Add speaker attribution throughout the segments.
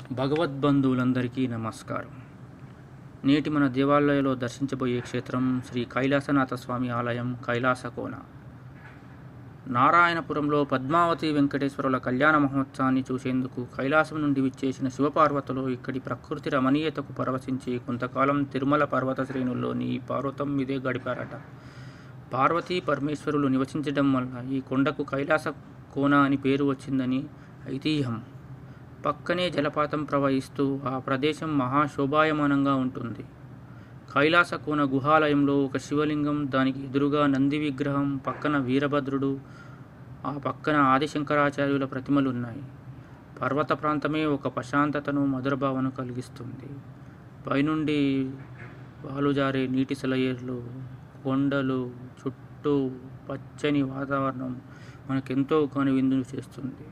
Speaker 1: భగవద్బంధువులందరికీ నమస్కారం నేటి మన దేవాలయంలో దర్శించబోయే క్షేత్రం శ్రీ కైలాసనాథ స్వామి ఆలయం కైలాసకోన నారాయణపురంలో పద్మావతి వెంకటేశ్వరుల కళ్యాణ మహోత్సవాన్ని చూసేందుకు కైలాసం నుండి విచ్చేసిన శివపార్వతులు ఇక్కడి ప్రకృతి రమణీయతకు పరవశించి కొంతకాలం తిరుమల పర్వత శ్రేణుల్లోని ఈ పర్వతం మీదే గడిపారట పార్వతీ పరమేశ్వరులు నివసించడం వల్ల ఈ కొండకు కైలాస కోన అని పేరు వచ్చిందని ఐతిహ్యం పక్కనే జలపాతం ప్రవహిస్తూ ఆ ప్రదేశం మహాశోభాయమానంగా ఉంటుంది కైలాస కోన గుహాలయంలో ఒక శివలింగం దానికి ఎదురుగా నంది విగ్రహం పక్కన వీరభద్రుడు ఆ పక్కన ఆదిశంకరాచార్యుల ప్రతిమలు ఉన్నాయి పర్వత ప్రాంతమే ఒక ప్రశాంతతను మధుర భావన కలిగిస్తుంది పైనుండి వాలుజారే నీటి సెలయేర్లు కొండలు చుట్టూ పచ్చని వాతావరణం మనకెంతో కనువిందును చేస్తుంది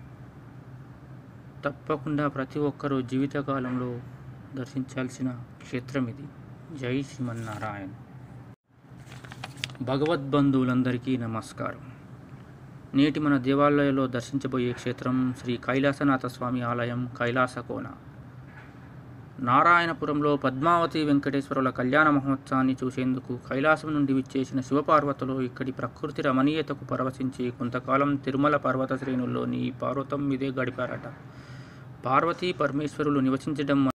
Speaker 1: తప్పకుండా ప్రతి ఒక్కరూ జీవితకాలంలో దర్శించాల్సిన క్షేత్రం ఇది జై శ్రీమన్నారాయణ భగవద్బంధువులందరికీ నమస్కారం నేటి మన దేవాలయంలో దర్శించబోయే క్షేత్రం శ్రీ కైలాసనాథ స్వామి ఆలయం కైలాసకోన నారాయణపురంలో పద్మావతి వెంకటేశ్వరుల కళ్యాణ మహోత్సవాన్ని చూసేందుకు కైలాసం నుండి విచ్చేసిన శివపార్వతులు ఇక్కడి ప్రకృతి రమణీయతకు పరవశించి కొంతకాలం తిరుమల పర్వత శ్రేణుల్లోని ఈ పర్వతం మీదే గడిపారట పార్వతీ పరమేశ్వరులు నివసించడం